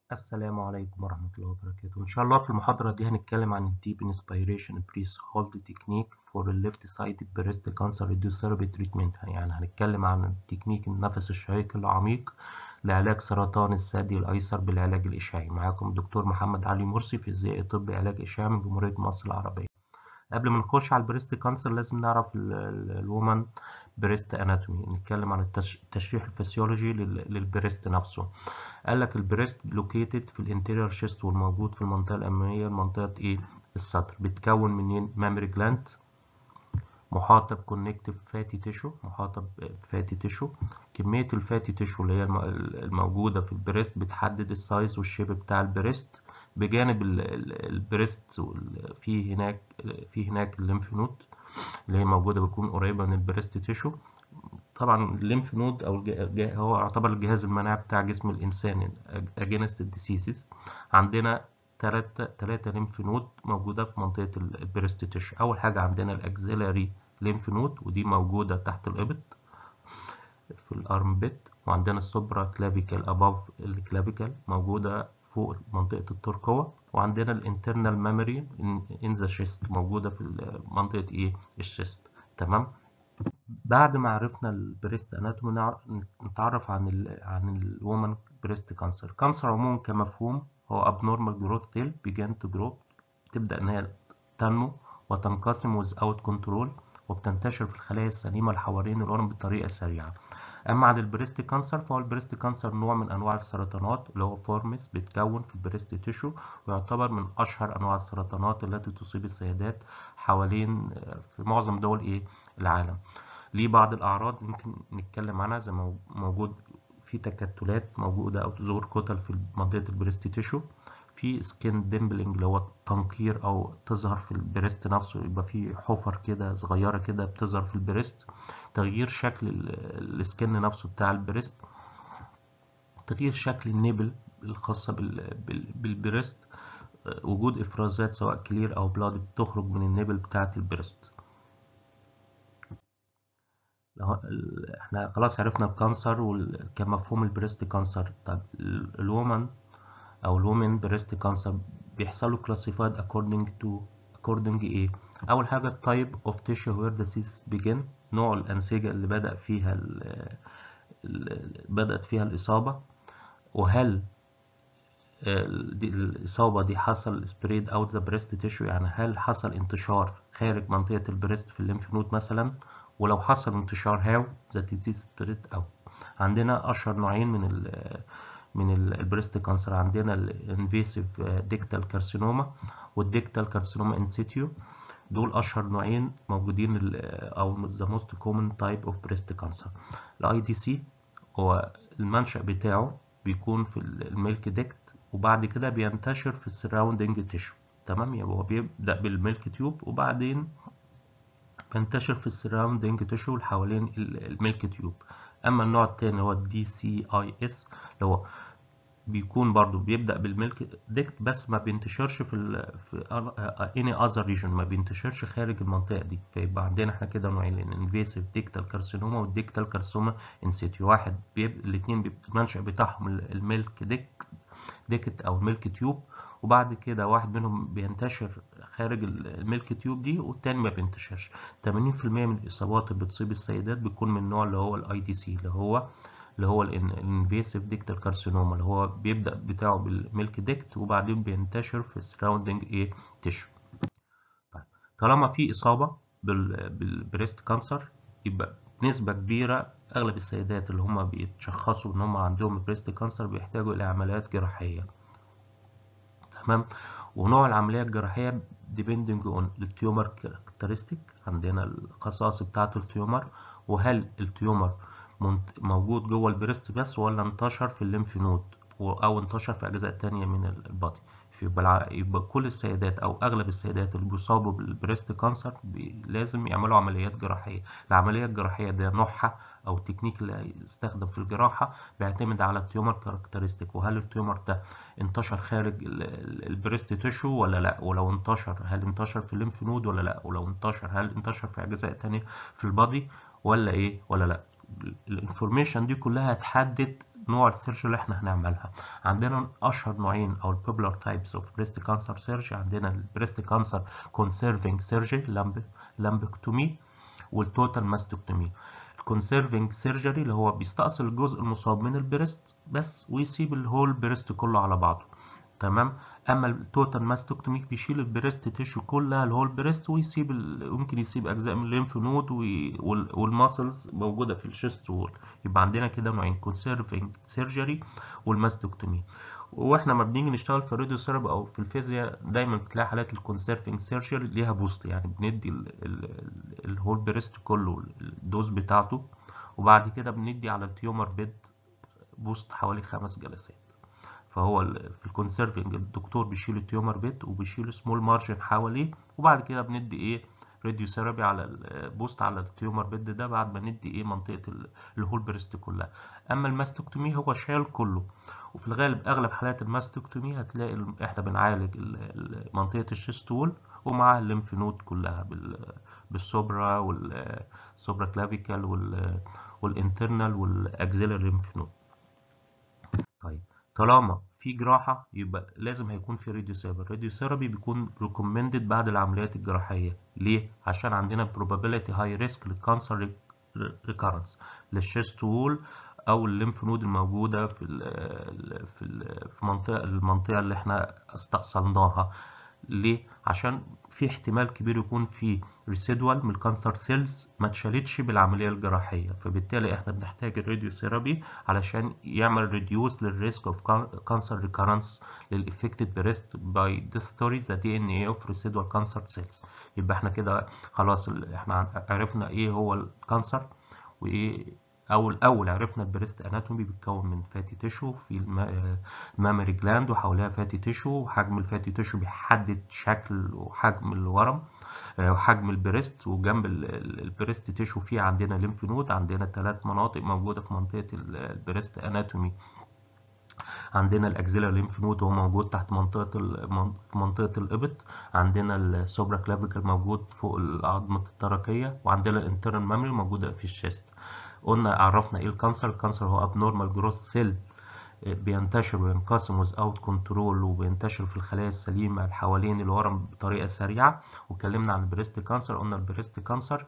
السلام عليكم ورحمة الله وبركاته إن شاء الله في المحاضرة دي هنتكلم عن ال Deep Inspiration Breath Hold Technique for the Left Sided Breast Cancer Radiotherapy Treatment يعني هنتكلم عن التكنيك النفس الشهيق العميق لعلاج سرطان الثدي الأيسر بالعلاج الإشعاعي معاكم الدكتور محمد علي مرسي فيزيائي طب علاج إشعاعي من جمهورية مصر العربية قبل ما نخش على البريست كانسر لازم نعرف الومن بريست اناتومي نتكلم عن التشريح الفسيولوجي للبريست نفسه قال لك البريست لوكيتد في الانتيريور شيست والموجود في المنطقه الاماميه منطقه ايه الصدر بيتكون من مامري جلاند محاطه بكونكتيف فاتي تيشو محاطه بفاتي تيشو كميه الفاتي تيشو اللي هي الموجوده في البريست بتحدد السايز والشيب بتاع البريست بجانب البريست في هناك في هناك الليمف نود اللي هي موجوده بتكون قريبه من البريست تيشو طبعا الليمف نود او هو يعتبر الجهاز المناعي بتاع جسم الانسان اجينست الديسيزز عندنا ثلاثة ثلاثة ليمف نود موجودة في منطقة البريست تيشو أول حاجة عندنا الأكزيلاري ليمف نود ودي موجودة تحت الإبط في الأرم بيت وعندنا السوبرا كلافيكال أباف الكلافيكال موجودة فوق منطقة الترقوة وعندنا الانترنال ميموري ان ذا شيست موجودة في منطقة ايه الشيست تمام بعد ما عرفنا البريست اناتومي نتعرف عن ال عن الومن بريست كانسر كانسر عموما كمفهوم هو abnormal growth cell begin to grow تبدأ ان هي تنمو وتنقسم without control وبتنتشر في الخلايا السليمة اللي حوالين الورم بطريقة سريعة اما عن البريست كانسر فهو البريست كانسر نوع من انواع السرطانات اللي هو فورمس بيتكون في البريست تيشو ويعتبر من اشهر انواع السرطانات التي تصيب السيدات حوالين في معظم دول ايه العالم ليه بعض الاعراض يمكن نتكلم عنها زي ما موجود في تكتلات موجوده او ظهور كتل في منطقه البريست تيشو في سكين ديمبلينج اللي هو تنقير او تظهر في البريست نفسه يبقى في حفر كده صغيره كده بتظهر في البريست تغيير شكل السكن نفسه بتاع البريست تغيير شكل النبل الخاصة بالبريست وجود افرازات سواء كلير او بلاد بتخرج من النبل بتاعة البريست احنا خلاص عرفنا الكانسر كمفهوم البريست كانسر طب الومن او الومن بريست كانسر بيحصلوا classified according to according ايه اول حاجه التايب اوف tissue where the disease begin نوع الانسجه اللي بدا فيها ال ال بدات فيها الاصابه وهل دي الاصابه دي حصل spread out the breast tissue يعني هل حصل انتشار خارج منطقه البريست في الليمف نود مثلا ولو حصل انتشار هاو the disease spread out عندنا اشهر نوعين من ال من البريست كانسر عندنا الانفيسيف ديكتال كارسينوما والديكتال كارسينوما انسيتيو دول اشهر نوعين موجودين او ذا موست كومن تايب اوف بريست كانسر الاي دي سي هو المنشأ بتاعه بيكون في الميلك ديكت وبعد كده بينتشر في السراوندنج تيشو تمام يبقى هو بيبدأ بالميلك تيوب وبعدين بينتشر في السراوندنج تيشو اللي حوالين الميلك تيوب اما النوع التاني هو الدي سي اي اس اللي هو بيكون برضو بيبدأ بالميلك ديكت بس ما بينتشرش في ال في any other region ما بينتشرش خارج المنطقة دي فيبقى عندنا احنا كده نوعين الانفيسيف ديكتال كارسينوما والديكتال كارسوما انسيتيو واحد بيب... الاثنين المنشأ بتاعهم الميلك ديك ديكت او الميلك تيوب وبعد كده واحد منهم بينتشر خارج الميلك تيوب دي والتاني ما بينتشرش 80% من الاصابات اللي بتصيب السيدات بيكون من النوع اللي هو الاي دي سي اللي هو اللي هو الانفيسيف ديكتال كارسينوما اللي هو بيبدأ بتاعه بالميلك ديكت وبعدين بينتشر في السراوندنج ايه تيشو طيب طالما في إصابة بالبريست كانسر يبقى نسبة كبيرة أغلب السيدات اللي هم بيتشخصوا إن هم عندهم بريست كانسر بيحتاجوا إلى عمليات جراحية تمام ونوع العملية الجراحية depending on the tumor characteristic عندنا الخصائص بتاعة التيومر وهل التيومر موجود جوه البريست بس ولا انتشر في الليمف نود او انتشر في اجزاء تانية من البادي يبقى يبقى كل السيدات او اغلب السيدات اللي بيصابوا بالبريست كانسر لازم يعملوا عمليات جراحيه العمليه الجراحيه ده نوعها او التكنيك اللي يستخدم في الجراحه بيعتمد على التيومر كاركترستيك وهل التيومر ده انتشر خارج البريست تيشو ولا لا ولو انتشر هل انتشر في الليمف نود ولا لا ولو انتشر هل انتشر في اجزاء تانية في البادي ولا ايه ولا لا الانفورميشن دي كلها هتحدد نوع السيرجري اللي احنا هنعملها عندنا اشهر نوعين او البوبولار تايبس اوف بريست كانسر سيرجري عندنا البريست كانسر كونسيرفنج سيرجري لامبكتومي والتوتال ماستكتومي الكونسيرفنج سيرجري اللي هو بيستأصل الجزء المصاب من البريست بس ويسيب الهول بريست كله على بعضه تمام اما التوتال ماستكتومي بيشيل البريست تيشو كلها الهول بريست ويسيب ال... ممكن يسيب اجزاء من الليمف نود وي... وال... والماسلز موجوده في الشيست وول يبقى عندنا كده نوعين كونسيرفنج سيرجري والماستكتومي واحنا ما بنيجي نشتغل في الراديو ثيرابي او في الفيزياء دايما بتلاقي حالات الكونسيرفنج سيرجري ليها بوست يعني بندي ال... ال... الهول بريست كله الدوز بتاعته وبعد كده بندي على التيومر بيد بوست حوالي خمس جلسات فهو في الكونسيرفنج الدكتور بيشيل التيومر بيت وبيشيل سمول مارجن حواليه وبعد كده بندي ايه راديو ثيرابي على البوست على التيومر بيد ده بعد ما ندي ايه منطقه الهول بريست كلها اما الماستكتومي هو شال كله وفي الغالب اغلب حالات الماستكتومي هتلاقي احنا بنعالج منطقه الشيست وول ومعاها الليمف نود كلها بالسوبرا والسوبرا كلافيكال والانترنال والاكزيلر ليمف نود طيب طالما في جراحة يبقى لازم هيكون في راديو ثيرابي الراديو ثيرابي بيكون ريكومندد بعد العمليات الجراحية ليه؟ عشان عندنا probability high risk للكانسر recurrence للشيست وول او الليمف نود الموجودة في ال في ال في منطقة المنطقة اللي احنا استأصلناها ليه؟ عشان في احتمال كبير يكون في ريسيدوال من الكانسر سيلز ما اتشالتش بالعمليه الجراحيه فبالتالي احنا بنحتاج الراديو ثيرابي علشان يعمل ريديوس للريسك اوف كانسر ريكارنس للافكتد بريست باي ديستوري ذا دي ان اي اوف ريسيدوال كانسر سيلز يبقى احنا كده خلاص احنا عرفنا ايه هو الكانسر وايه او الاول عرفنا البريست اناتومي بيتكون من فاتي تيشو في المامري جلاند وحواليها فاتي تيشو وحجم الفاتي تيشو بيحدد شكل وحجم الورم وحجم البريست وجنب البريست تيشو فيه عندنا ليمف نود عندنا ثلاث مناطق موجوده في منطقه البريست اناتومي عندنا الاكزيلر ليمف نود هو موجود تحت منطقه في منطقه الابط عندنا السوبرا كلافيكال موجود فوق عظمه التركيه وعندنا الانترنال مامري موجوده في الشيست قلنا عرفنا ايه الكانسر الكانسر هو abnormal growth cell بينتشر وينقسم without كنترول وبينتشر في الخلايا السليمة حوالين الورم بطريقة سريعة واتكلمنا عن البريست كانسر قلنا البريست كانسر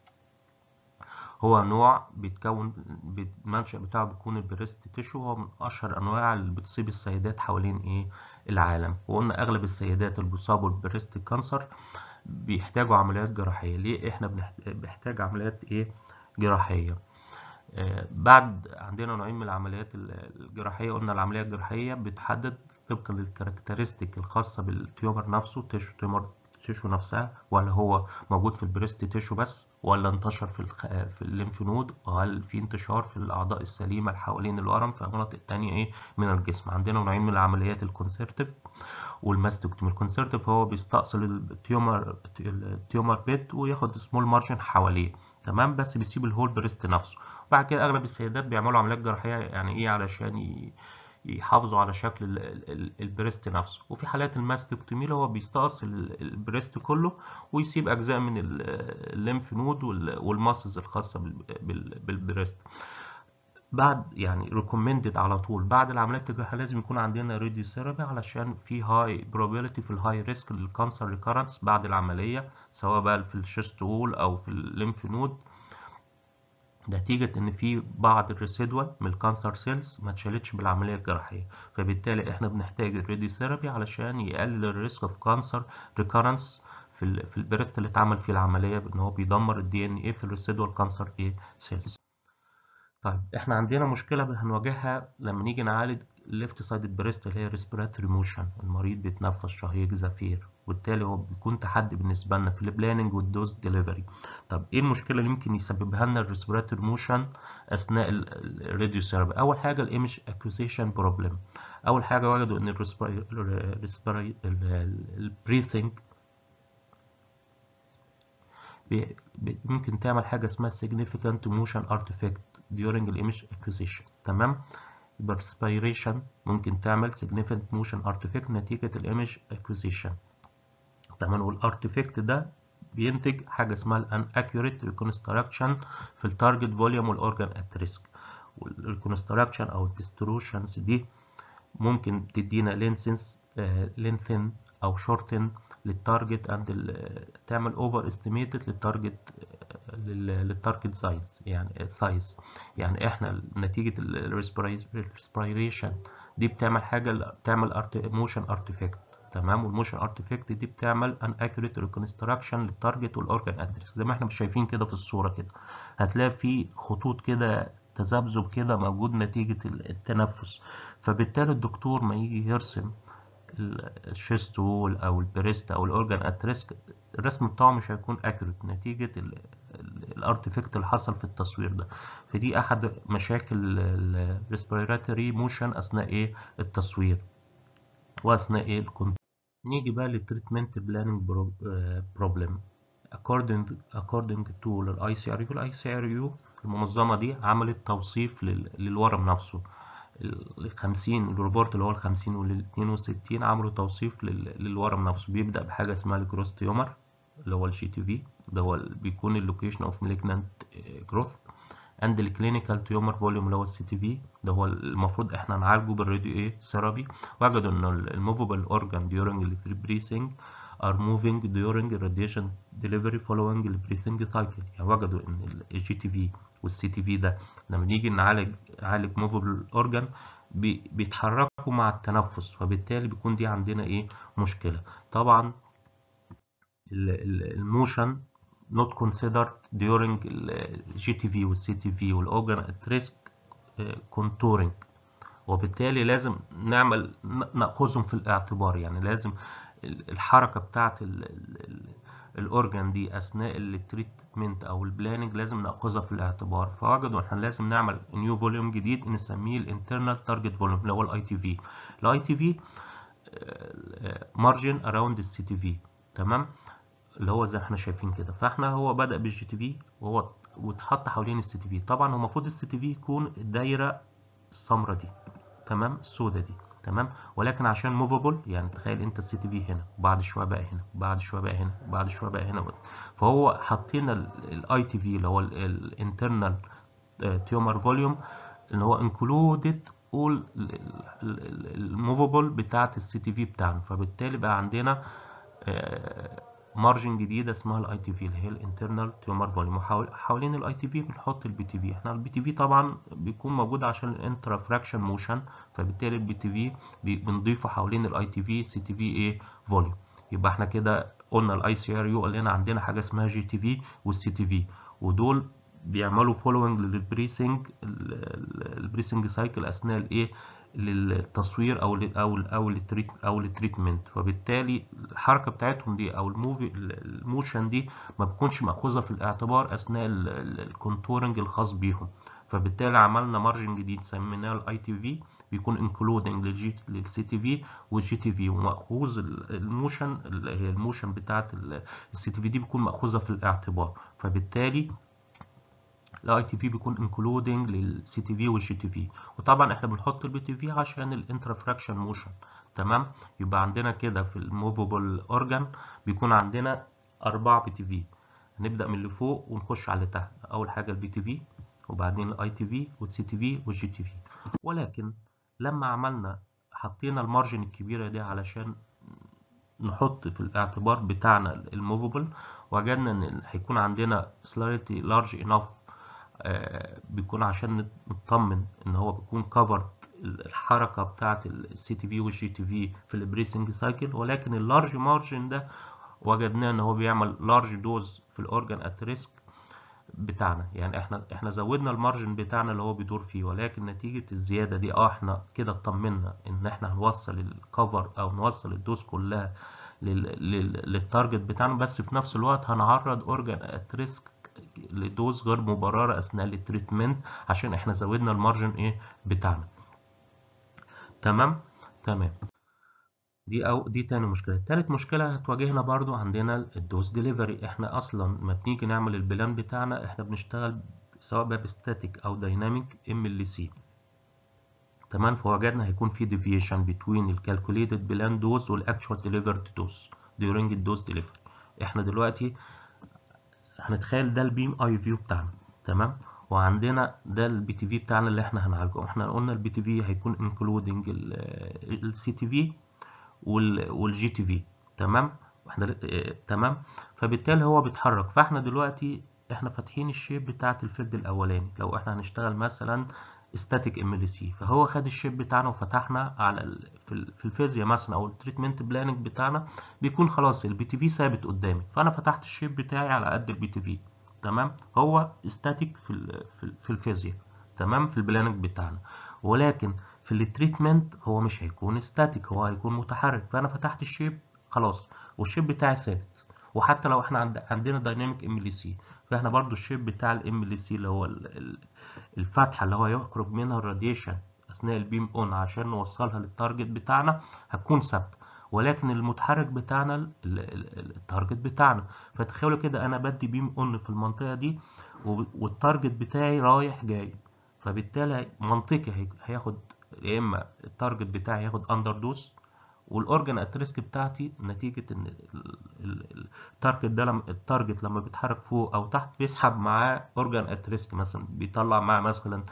هو نوع بيتكون المنشأ بتاعه بيكون البريست تيشو هو من أشهر أنواع اللي بتصيب السيدات حوالين إيه العالم وقلنا أغلب السيدات اللي بيصابوا بالبريست كانسر بيحتاجوا عمليات جراحية ليه إحنا بنحتاج عمليات إيه جراحية بعد عندنا نوعين من العمليات الجراحية قلنا العملية الجراحية بتحدد طبقا للكاركترستيك الخاصة بالتيومر نفسه تيشو تيومر تيشو نفسها ولا هو موجود في البريست تيشو بس ولا انتشر في الخ... في الليمف نود وهل في انتشار في الاعضاء السليمه اللي حوالين الورم في مناطق تانية ايه من الجسم عندنا نوعين من العمليات الكونسرتيف والماستكتومي الكونسرتيف هو بيستأصل التيومر التيومر بيت وياخد سمول مارجن حواليه تمام بس بيسيب الهول بريست نفسه وبعد كده اغلب السيدات بيعملوا عمليات جراحيه يعني ايه علشان ي... يحافظوا على شكل البريست نفسه وفي حالات الماستكتومي اللي هو بيستأصل البريست كله ويسيب اجزاء من الليمف نود والماسلز الخاصه بالبريست بعد يعني ريكومندد على طول بعد العمليات الجراحيه لازم يكون عندنا راديو ثيرابي علشان في هاي probability في الهاي ريسك للكانسر ريكارنس بعد العمليه سواء بقى في الشيست وول او في الليمف نود نتيجة إن في بعض الريسيدوال من الكانسر سيلز ما اتشالتش بالعملية الجراحية فبالتالي إحنا بنحتاج الراديو ثيرابي علشان يقلل الريسك اوف كانسر ريكارنس في ال في البريست اللي اتعمل فيه العملية بإن هو بيدمر الدي إن إيه في الريسيدوال كانسر إيه سيلز. طيب إحنا عندنا مشكلة هنواجهها لما نيجي نعالج ليفت سايد بريست اللي هي ريسبيراتوري موشن المريض بيتنفس شهيق زفير وبالتالي هو بيكون تحدي بالنسبه لنا في البلاننج والدوز ديليفري طب ايه المشكله اللي ممكن يسببها لنا الريسبيراتوري موشن اثناء الراديو ثيرابي اول حاجه الايمج اكوزيشن بروبلم اول حاجه وجدوا ان الريسبيراتوري البريثنج ممكن تعمل حاجه اسمها significant motion artifact during الإيمج acquisition تمام يبقى respiration ممكن تعمل significant motion artifact نتيجة الإيمج acquisition تمام والارتيفكت ده بينتج حاجة اسمها الان accurate reconstruction في التارجت فوليوم والأورجان at risk والريكونستراكشن او الديستروشنز دي ممكن تدينا لينسنس لينثن او شورتن للتارجت اند تعمل اوفر استيميتد للتارجت للتارجت سايز يعني سايز يعني احنا نتيجه الريسبيريشن دي بتعمل حاجه بتعمل موشن ارتفاكت تمام والموشن ارتفاكت دي بتعمل ان اكيوريت ريكونستراكشن للتارجت والاورجان ادرس زي ما احنا مش شايفين كده في الصوره كده هتلاقي في خطوط كده تذبذب كده موجود نتيجه التنفس فبالتالي الدكتور ما يجي يرسم الشيست وول او البريست او الاورجان اتريسك الرسم بتاعه مش هيكون اكيوريت نتيجه الارتفكت اللي حصل في التصوير ده فدي احد مشاكل الريسبيراتوري موشن اثناء ايه التصوير واثناء ايه الكنترول نيجي بقى للتريتمنت بلاننج بروبلم according according to الاي سي ار يو الاي سي ار يو المنظمه دي عملت توصيف للورم نفسه ال 50 الروبورت اللي هو ال 50 وال 62 عملوا توصيف للورم نفسه بيبدا بحاجه اسمها الجروس تيومر اللي هو الجي تي في ده هو بيكون اللوكيشن اوف مالجنانت جروث اند الكلينيكال تيومر فوليوم اللي هو السي تي في ده هو المفروض احنا نعالجه بالراديو ايه ثيرابي وجدوا ان الموفبل اورجان during البريسنج are moving during radiation delivery following the breathing cycle يعني وجدوا ان الجي تي في والسي تي في ده لما نيجي نعالج نعالج موفبل اورجان بي بيتحركوا مع التنفس فبالتالي بيكون دي عندنا ايه مشكله طبعا الموشن not considered during الجي تي في والسي تي في والاورجان ات ريسك contouring وبالتالي لازم نعمل ناخذهم في الاعتبار يعني لازم الحركه بتاعه الاورجان دي اثناء التريتمنت او البلاننج لازم ناخذها في الاعتبار فوجدوا احنا لازم نعمل نيو فوليوم جديد نسميه الانترنال تارجت فوليوم اللي هو الاي تي في الاي تي في مارجن اراوند السي تي في تمام اللي هو زي ما احنا شايفين كده فاحنا هو بدا بالجي تي في وهو واتحط حوالين السي تي في طبعا هو المفروض السي تي في يكون الدايره السمراء دي تمام السوداء دي تمام ولكن عشان موفابل يعني تخيل انت السي تي في هنا وبعد شويه بقى هنا وبعد شويه بقى هنا وبعد شويه بقى هنا فهو حطينا الاي تي في اللي هو الانترنال تيومر فوليوم اللي هو انكلودد اول الموفابل بتاعت السي تي في بتاعنا فبالتالي بقى عندنا مارجن جديده اسمها الاي تي في اللي هي الانترنال تيومر فوليوم حوالين الاي تي في بنحط البي تي في احنا البي تي في طبعا بيكون موجود عشان الانترا فراكشن موشن فبالتالي البي تي في بنضيفه حوالين الاي تي في سي تي في ايه فوليوم يبقى احنا كده قلنا الاي سي ار يو قال لنا عندنا حاجه اسمها جي تي في والسي تي في ودول بيعملوا فولوينج للبريسنج البريسنج سايكل اثناء الايه للتصوير او ل او ل او للتريت او للتريتمنت فبالتالي الحركه بتاعتهم دي او الموفي الموشن دي ما بتكونش ماخوذه في الاعتبار اثناء الكونتورنج الخاص بيهم فبالتالي عملنا مارجن جديد سميناه الاي تي في بيكون انكلودنج للجي للسي تي في والجي تي في وماخوذ الموشن اللي هي الموشن بتاعت السي تي في دي بيكون ماخوذه في الاعتبار فبالتالي الاي تي في بيكون انكلودنج للسي تي في والجي تي في وطبعا احنا بنحط البي تي في عشان الانترفراكشن موشن تمام يبقى عندنا كده في الموفبل اورجان بيكون عندنا أربعة بي تي في هنبدأ من اللي فوق ونخش على اللي تحت أول حاجة البي تي في وبعدين الاي تي في والسي تي في والجي تي في ولكن لما عملنا حطينا المارجن الكبيرة دي علشان نحط في الاعتبار بتاعنا الموفبل وجدنا ان هيكون عندنا slightly large enough آه بيكون عشان نطمن ان هو بيكون كفرد الحركه بتاعه السي تي في والجي تي في في البريسنج سايكل ولكن اللارج مارجن ده وجدناه ان هو بيعمل لارج دوز في الاورجان ات ريسك بتاعنا يعني احنا احنا زودنا المارجن بتاعنا اللي هو بيدور فيه ولكن نتيجه الزياده دي اه احنا كده اطمنا ان احنا هنوصل الكفر او نوصل الدوز كلها للتارجت بتاعنا بس في نفس الوقت هنعرض اورجان ات ريسك لدوز غير مبرره اثناء التريتمنت عشان احنا زودنا المارجن ايه بتاعنا تمام تمام دي او دي تاني مشكله تالت مشكله هتواجهنا برضو عندنا الدوز ديليفري احنا اصلا ما بنيجي نعمل البلان بتاعنا احنا بنشتغل سواء بقى بستاتيك او دايناميك ام ال سي تمام فوجدنا هيكون في ديفيشن بين الكالكوليتد بلان دوز والاكشوال ديليفرد دوز during الدوز ديليفري احنا دلوقتي هنتخيل ده البيم اي فيو بتاعنا تمام وعندنا ده البي تي في بتاعنا اللي احنا هنعالجه احنا قلنا البي تي في هيكون انكلودنج السي تي في والجي تي في تمام احنا اه تمام فبالتالي هو بيتحرك فاحنا دلوقتي احنا فاتحين الشيب بتاعه الفيلد الاولاني لو احنا هنشتغل مثلا static MLC فهو خد الشيب بتاعنا وفتحنا على ال... في, في الفيزياء مثلا او التريتمنت بلاننج بتاعنا بيكون خلاص البي تي في ثابت قدامي فانا فتحت الشيب بتاعي على قد البي تي في تمام هو static في ال... في, في الفيزياء تمام في البلاننج بتاعنا ولكن في التريتمنت هو مش هيكون static هو هيكون متحرك فانا فتحت الشيب خلاص والشيب بتاعي ثابت وحتى لو احنا عند... عندنا دايناميك ام ال سي فاحنا برضو الشيب بتاع الام ال سي اللي هو الفتحه اللي هو يخرج منها الراديشن اثناء البيم اون عشان نوصلها للتارجت بتاعنا هتكون ثابته ولكن المتحرك بتاعنا التارجت بتاعنا فتخيلوا كده انا بدي بيم اون في المنطقه دي والتارجت بتاعي رايح جاي فبالتالي منطقي هياخد يا اما التارجت بتاعي ياخد اندر دوز والاورجن ات ريسك بتاعتي نتيجه ان التارجت ده لما التارجت لما بيتحرك فوق او تحت بيسحب معاه اورجن ات ريسك مثلا بيطلع معاه مثلا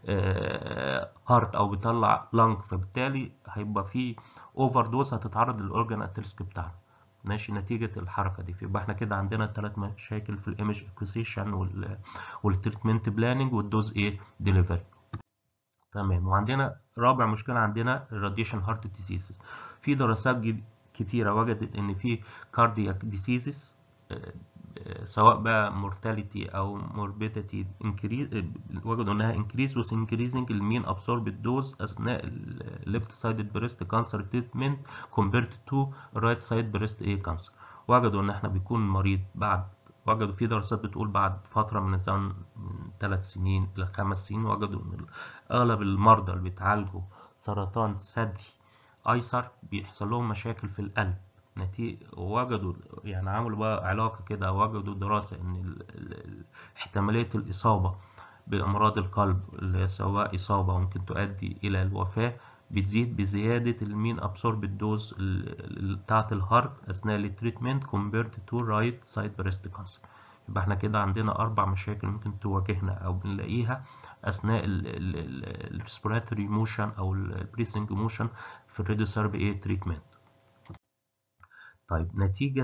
هارت او بيطلع لانج فبالتالي هيبقى في اوفر دوز هتتعرض للاورجن ات ريسك بتاعنا ماشي نتيجة الحركة دي فيبقى احنا كده عندنا ثلاث مشاكل في الايمج اكوزيشن والتريتمنت بلاننج والدوز ايه ديليفري تمام وعندنا رابع مشكلة عندنا الراديشن هارت ديزيز في دراسات كتيرة وجدت ان في كاردياك ديزيزز سواء بقى مورتاليتي او موربيديتي انكريز وجدوا انها انكريز وس انكريزنج المين ابسوربد دوز اثناء الليفت سايدد بريست كانسر تريتمنت كومبيرد تو رايت سايد بريست ايه كانسر وجدوا ان احنا بيكون المريض بعد وجدوا في دراسات بتقول بعد فترة من الزمن من ثلاث سنين إلى خمس سنين وجدوا إن أغلب المرضى اللي بيتعالجوا سرطان ثدي أيسر بيحصل لهم مشاكل في القلب نتيجة وجدوا يعني عملوا بقى علاقة كده وجدوا دراسة إن ال ال احتمالية الإصابة بأمراض القلب اللي سواء إصابة ممكن تؤدي إلى الوفاة بتزيد بزيادة المين أبسورب الدوز بتاعة الهارت أثناء التريتمنت كومبيرد تو رايت سايد بريست كانسر يبقى احنا كده عندنا أربع مشاكل ممكن تواجهنا أو بنلاقيها أثناء الريسبيراتوري موشن أو البريسنج موشن في الراديوثيرابي ايه تريتمنت طيب نتيجة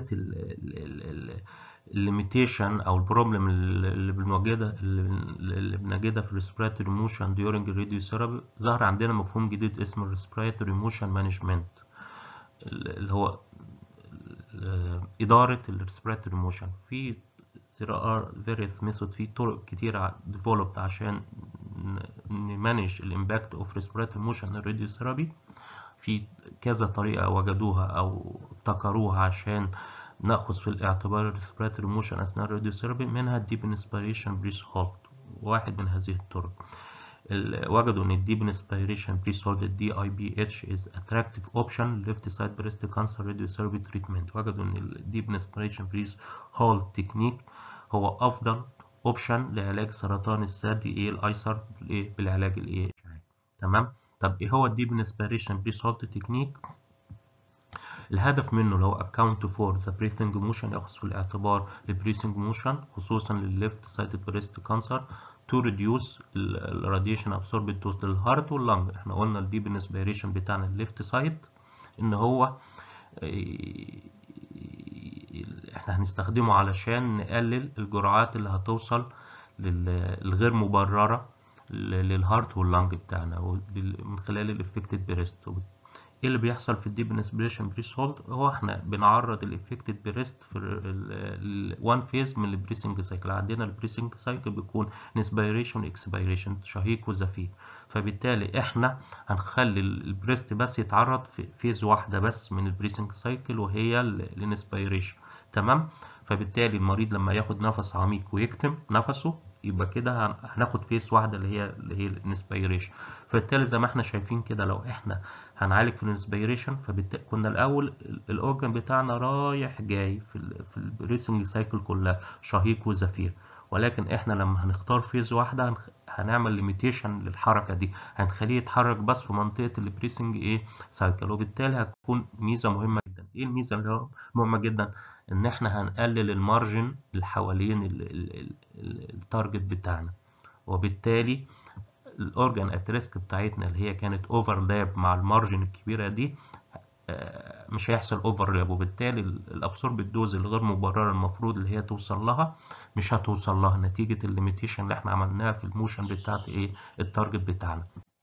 الليميتيشن او البروبلم اللي بنواجهها اللي بنجدها في الريسبيراتوري موشن ديورنج الراديوثيرابي ظهر عندنا مفهوم جديد اسمه الريسبيراتوري موشن مانجمنت اللي هو إدارة الريسبيراتوري موشن في there are various method في طرق كتيرة developed عشان نمانج الامباكت اوف ريسبيراتوري موشن الراديوثيرابي في كذا طريقة وجدوها أو ابتكروها عشان ناخذ في الاعتبار الريسبيراتوري موشن اثناء الراديوثيرابي منها الديب انسبيريشن بريس هولد واحد من هذه الطرق وجدوا ان الديب انسبيريشن بريس هولد الدي اي بي اتش از اتراكتيف اوبشن ليفت سايد بريست كانسر راديوثيرابي تريتمنت وجدوا ان الديب انسبيريشن بريس هولد تكنيك هو افضل اوبشن لعلاج سرطان الثدي ايه الايسر بالعلاج الايه تمام طب ايه هو الديب انسبيريشن بريس هولد تكنيك الهدف منه اللي هو account for the breathing motion يأخذ في الاعتبار ال breathing motion خصوصا لل left sided breast cancer to reduce ال radiation absorbed to the heart واللنج احنا قلنا ال deep inspiration بتاعنا ال left side ان هو احنا هنستخدمه علشان نقلل الجرعات اللي هتوصل للغير مبررة للهارت واللنج بتاعنا من خلال الافكتد بريست ايه اللي بيحصل في الديب انسبيريشن بريس هولد هو احنا بنعرض الافكتد بريست في الوان فيز من البريسنج سايكل عندنا البريسنج سايكل بيكون انسبيريشن اكسبيريشن شهيق وزفير فبالتالي احنا هنخلي البريست بس يتعرض في فيز واحده بس من البريسنج سايكل وهي الانسبيريشن تمام فبالتالي المريض لما ياخد نفس عميق ويكتم نفسه يبقى كده هناخد فيس واحدة اللي هي اللي هي الانسبيريشن فبالتالي زي ما احنا شايفين كده لو احنا هنعالج في الانسبيريشن فبالتالي كنا الاول الاورجن بتاعنا رايح جاي في ال في البريسنج سايكل كلها شهيق وزفير ولكن احنا لما هنختار فيز واحدة هنعمل ليميتيشن للحركة دي هنخليه يتحرك بس في منطقة البريسنج ايه سايكل وبالتالي هتكون ميزة مهمة جدا ايه الميزة اللي هو مهمة جدا ان احنا هنقلل المارجن اللي حوالين التارجت بتاعنا وبالتالي الاورجان ات ريسك بتاعتنا اللي هي كانت اوفرلاب مع المارجن الكبيره دي مش هيحصل اوفرلاب وبالتالي الابسورب الدوز الغير مبرره المفروض اللي هي توصل لها مش هتوصل لها نتيجه الليميتيشن اللي احنا عملناها في الموشن بتاعت ايه التارجت بتاعنا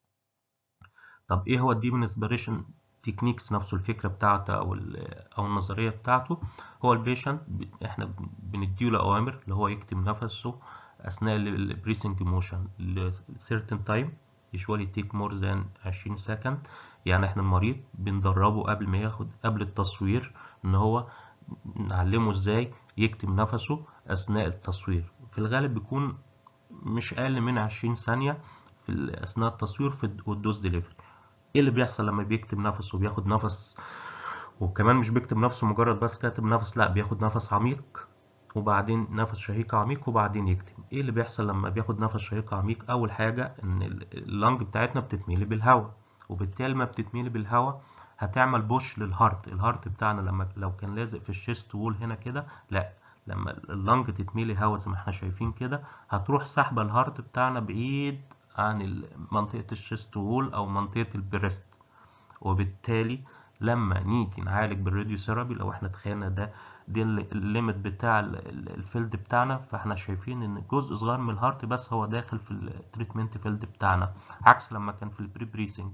طب ايه هو الديب انسبيريشن تكنيكس نفسه الفكره بتاعته او او النظريه بتاعته هو البيشنت احنا بنديله اوامر اللي هو يكتم نفسه اثناء البريسنج موشن ل certain time usually take more than 20 second يعني احنا المريض بندربه قبل ما ياخد قبل التصوير ان هو نعلمه ازاي يكتم نفسه اثناء التصوير في الغالب بيكون مش اقل من 20 ثانيه في اثناء التصوير في الدوز ديليفري ايه اللي بيحصل لما بيكتم نفسه وبياخد نفس وكمان مش بيكتم نفسه مجرد بس كاتم نفس لا بياخد نفس عميق وبعدين نفس شهيق عميق وبعدين يكتم ايه اللي بيحصل لما بياخد نفس شهيق عميق اول حاجه ان اللنج بتاعتنا بتتميل بالهواء وبالتالي ما بتتميل بالهواء هتعمل بوش للهارت الهارت بتاعنا لما لو كان لازق في الشيست وول هنا كده لا لما اللنج تتميلي هواء زي ما احنا شايفين كده هتروح سحبه الهارت بتاعنا بعيد عن منطقة الشيست وول أو منطقة البريست وبالتالي لما نيجي نعالج بالراديو ثيرابي لو احنا تخيلنا ده دي الليمت بتاع الفيلد بتاعنا فاحنا شايفين ان جزء صغير من الهارت بس هو داخل في التريتمنت فيلد بتاعنا عكس لما كان في البري بريسنج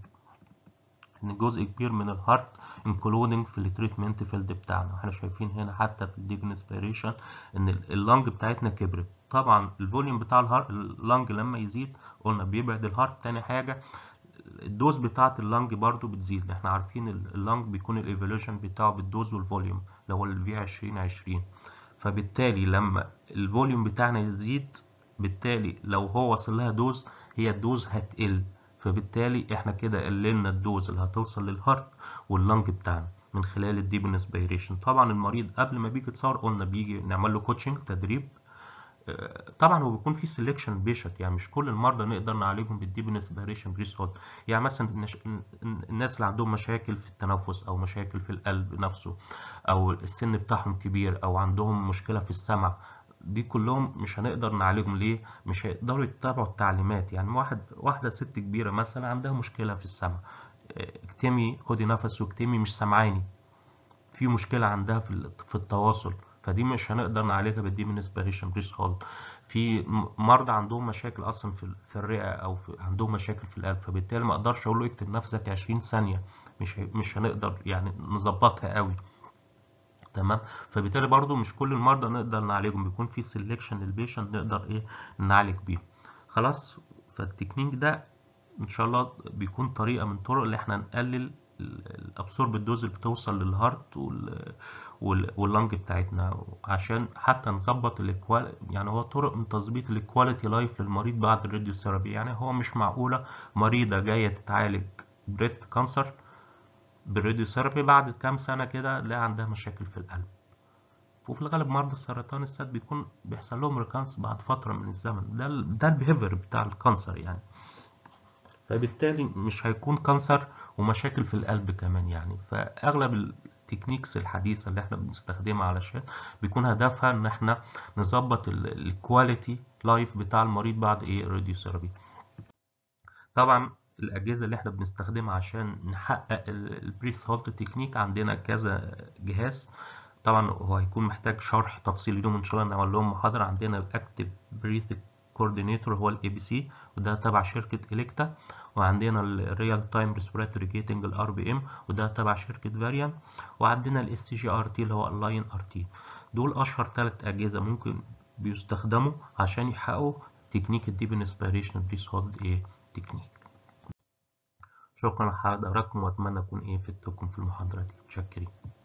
ان جزء كبير من الهارت انكلودنج في التريتمنت فيلد بتاعنا احنا شايفين هنا حتى في الديب انسبيريشن ان اللنج بتاعتنا كبرت طبعا الفوليوم بتاع الهارت اللنج لما يزيد قلنا بيبعد الهارت تاني حاجه الدوز بتاعت اللنج برضو بتزيد احنا عارفين اللنج بيكون الايفولوشن بتاعه بالدوز والفوليوم اللي هو الفي 20 20 فبالتالي لما الفوليوم بتاعنا يزيد بالتالي لو هو وصل لها دوز هي الدوز هتقل فبالتالي احنا كده قللنا الدوز اللي هتوصل للهارت واللنج بتاعنا من خلال الديب انسبيريشن طبعا المريض قبل ما بيجي يتصور قلنا بيجي نعمل له كوتشنج تدريب طبعا هو بيكون في سelection بيشنت يعني مش كل المرضى نقدر نعالجهم بالديب انسبيريشن بريس هولد يعني مثلا الناس اللي عندهم مشاكل في التنفس او مشاكل في القلب نفسه او السن بتاعهم كبير او عندهم مشكله في السمع دي كلهم مش هنقدر نعالجهم ليه مش هيقدروا يتبعوا التعليمات يعني واحد واحده ست كبيره مثلا عندها مشكله في السمع اكتمي خدي نفس واكتمي مش سامعاني في مشكله عندها في في التواصل فدي مش هنقدر نعالجها بالديب انسبيريشن بريس هولد في مرضى عندهم مشاكل اصلا في في الرئه او في عندهم مشاكل في القلب فبالتالي ما اقدرش اقول له اكتب نفسك 20 ثانيه مش مش هنقدر يعني نظبطها قوي تمام فبالتالي برضو مش كل المرضى نقدر نعالجهم بيكون في سيلكشن للبيشنت نقدر ايه نعالج بيهم خلاص فالتكنيك ده ان شاء الله بيكون طريقه من طرق اللي احنا نقلل الابسورب الدوز اللي بتوصل للهارت واللنج بتاعتنا عشان حتى نظبط الاكوال يعني هو طرق من تظبيط الكواليتي لايف للمريض بعد الراديو ثيرابي يعني هو مش معقوله مريضه جايه تتعالج بريست كانسر بالراديو ثيرابي بعد كام سنه كده لا عندها مشاكل في القلب وفي الغالب مرضى السرطان الثدي بيكون بيحصل لهم ريكانس بعد فتره من الزمن ده ال ده البيهيفير بتاع الكانسر يعني فبالتالي مش هيكون كانسر ومشاكل في القلب كمان يعني فاغلب التكنيكس الحديثه اللي احنا بنستخدمها علشان بيكون هدفها ان احنا نظبط الكواليتي لايف بتاع المريض بعد ايه الراديو ثيرابي طبعا الاجهزه اللي احنا بنستخدمها عشان نحقق البريس هولت تكنيك عندنا كذا جهاز طبعا هو هيكون محتاج شرح تفصيلي لهم ان شاء الله نعمل لهم محاضره عندنا الاكتيف بريث كوردينيتور هو الاي بي سي وده تبع شركه اليكتا وعندنا الريال تايم ريسبيراتوري جيتنج الار بي ام وده تبع شركه فاريان وعندنا الاس سي جي ار تي اللي هو اللاين ار تي دول اشهر ثلاث اجهزه ممكن بيستخدموا عشان يحققوا تكنيك الديب انسبيريشن بريس هولد ايه تكنيك شكرا لحضراتكم واتمنى اكون ايه فدتكم في المحاضره دي متشكرين